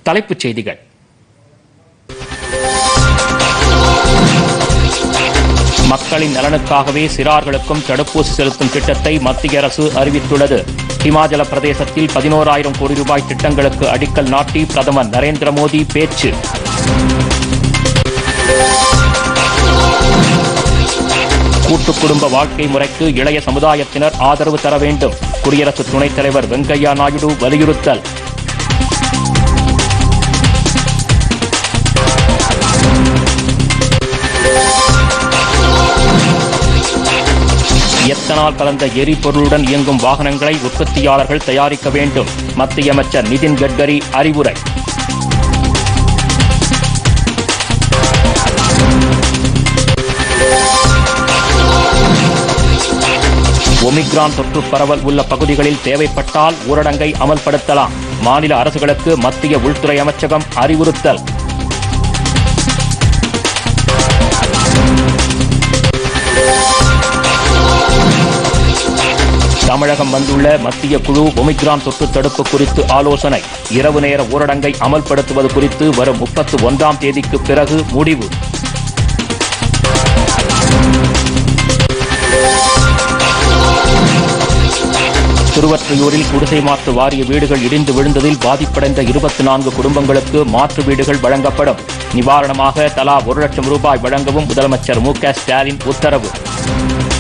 தலைப்புச் செய்திகள் மக்களின் நலனுக்காகவே சிறார்களுக்கும் தடுப்பூசி செலுத்தும் திட்டத்தை மத்திய அரசு அறிவித்துள்ளது ஹிமாச்சல பிரதேசத்தில் பதினோராயிரம் கோடி ரூபாய் திட்டங்களுக்கு அடிக்கல் நாட்டி பிரதமர் நரேந்திர மோடி பேச்சு கூட்டு குடும்ப வாழ்க்கை முறைக்கு இளைய சமுதாயத்தினர் ஆதரவு தர வேண்டும் குடியரசு துணைத் தலைவர் வெங்கையா நாயுடு வலியுறுத்தல் எத்தனால் கலந்த எரிபொருளுடன் இயங்கும் வாகனங்களை உற்பத்தியாளர்கள் தயாரிக்க வேண்டும் மத்திய அமைச்சர் நிதின் கட்கரி அறிவுரை ஒமிக்ரான் தொற்று பரவல் உள்ள பகுதிகளில் தேவைப்பட்டால் ஊரடங்கை அமல்படுத்தலாம் மாநில அரசுகளுக்கு மத்திய உள்துறை அமைச்சகம் அறிவுறுத்தல் தமிழகம் வந்துள்ள மத்திய குழு ஒமிக்ரான் தொற்று தடுப்பு குறித்து ஆலோசனை இரவு நேர ஊரடங்கை அமல்படுத்துவது குறித்து வரும் முப்பத்து ஒன்றாம் தேதிக்கு பிறகு முடிவு திருவற்றியூரில் குடிசை மாற்று வாரிய வீடுகள் இடிந்து விழுந்ததில் பாதிப்படைந்த இருபத்தி நான்கு குடும்பங்களுக்கு மாற்று வீடுகள் வழங்கப்படும் நிவாரணமாக தலா ஒரு லட்சம் ரூபாய் வழங்கவும் முதலமைச்சர் மு க ஸ்டாலின் உத்தரவு